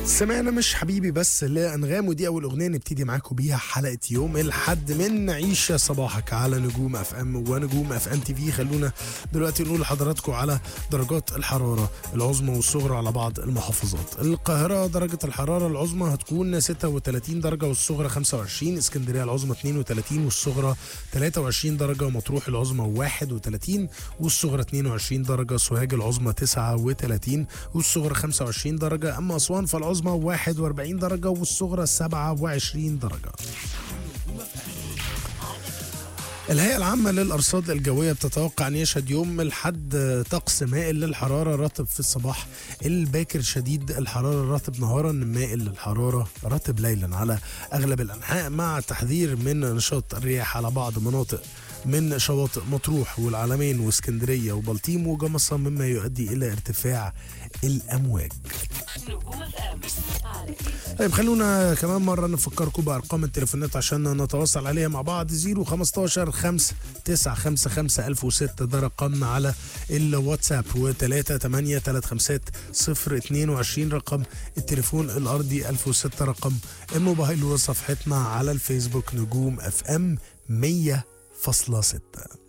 سمعنا مش حبيبي بس لأنغام ودي أول أغنية نبتدي معاكم بيها حلقة يوم الحد من عيش صباحك على نجوم اف ام ونجوم اف ام تي في خلونا دلوقتي نقول لحضراتكم على درجات الحرارة العظمى والصغرى على بعض المحافظات القاهرة درجة الحرارة العظمى هتكون 36 درجة والصغرى 25 اسكندرية العظمى 32 والصغرى 23 درجة مطروح العظمى 31 والصغرى 22 درجة سوهاج العظمى 39 والصغرى 25 درجة أما أسوان فالعظمى 41 درجة والصغرى 27 درجة الهيئة العامة للأرصاد الجوية بتتوقع أن يشهد يوم الحد طقس مائل للحرارة رطب في الصباح الباكر شديد الحرارة رطب نهارا مائل للحرارة رطب ليلا على أغلب الأنحاء مع تحذير من نشاط الرياح على بعض مناطق من شواطئ مطروح والعلمين واسكندرية وبلطيم وجمصة مما يؤدي إلى ارتفاع الأمواج نجوم اف ام على طيب خلونا كمان مرة نفكركم بأرقام التليفونات عشان نتواصل عليها مع بعض 015 5 9 5 5 1006 ده رقمنا على الواتساب و3 8 3 5 0 22 رقم التليفون الأرضي 1006 رقم الموبايل وصفحتنا على الفيسبوك نجوم اف ام 100.6